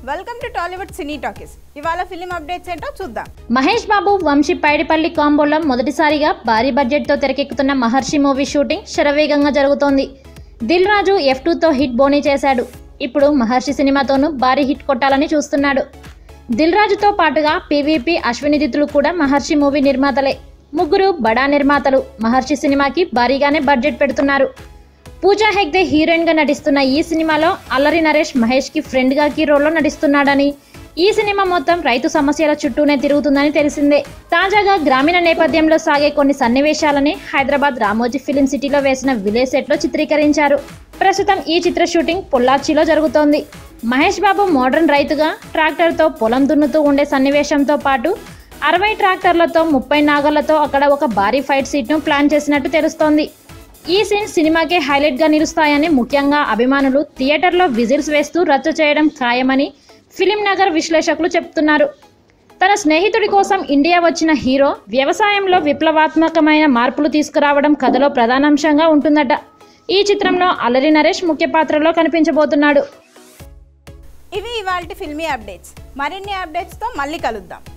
welcome to Tollywood cine talkies ఇవాళ film updates ఏంటో చూద్దాం మహేష్ బాబు వంశీ పైడిపల్లి కాంబోలో మొదటిసారిగా భారీ బడ్జెట్తో తెరకెక్కుతున్న మహర్షి మూవీ షూటింగ్ శరవేగంగా జరుగుతోంది దిల్ రాజు ఎఫ్ టూతో హిట్ బోనీ చేశాడు ఇప్పుడు మహర్షి సినిమాతోనూ భారీ హిట్ కొట్టాలని చూస్తున్నాడు దిల్ రాజుతో పాటుగా పీవీపీ అశ్విని దిత్తులు కూడా మహర్షి మూవీ నిర్మాతలే ముగ్గురు బడా నిర్మాతలు మహర్షి సినిమాకి భారీగానే బడ్జెట్ పెడుతున్నారు పూజా హెగ్దే హీరోయిన్ గా నటిస్తున్న ఈ సినిమాలో అల్లరి నరేష్ మహేష్ కి ఫ్రెండ్ గా కీ రోల్లో నటిస్తున్నాడని ఈ సినిమా మొత్తం రైతు సమస్యల చుట్టూనే తిరుగుతుందని తెలిసిందే తాజాగా గ్రామీణ నేపథ్యంలో సాగే కొన్ని సన్నివేశాలని హైదరాబాద్ రామోజీ ఫిలిం సిటీలో వేసిన విలేజ్ సెట్ లో చిత్రీకరించారు ప్రస్తుతం ఈ చిత్ర షూటింగ్ పొల్లాచిలో జరుగుతోంది మహేష్ బాబు మోడర్న్ రైతుగా ట్రాక్టర్తో పొలం దున్నుతూ ఉండే సన్నివేశంతో పాటు అరవై ట్రాక్టర్లతో ముప్పై నాగళ్లతో అక్కడ ఒక భారీ ఫైట్ సీట్ను ప్లాన్ చేసినట్టు తెలుస్తోంది ఈ సీన్ సినిమాకే హైలైట్గా నిలుస్తాయని ముఖ్యంగా అభిమానులు థియేటర్లో విజిల్స్ వేస్తూ రచ్చ చేయడం ఖాయమని ఫిలిం నగర్ విశ్లేషకులు చెప్తున్నారు తన స్నేహితుడి కోసం ఇండియా వచ్చిన హీరో వ్యవసాయంలో విప్లవాత్మకమైన మార్పులు తీసుకురావడం కథలో ప్రధానాంశంగా ఉంటుందట ఈ చిత్రంలో అల్లరి నరేష్ ముఖ్య పాత్రలో కనిపించబోతున్నాడు ఇవి ఇవాళ ఫిల్మీ అప్డేట్స్ మరిన్ని అప్డేట్స్తో మళ్ళీ కలుద్దాం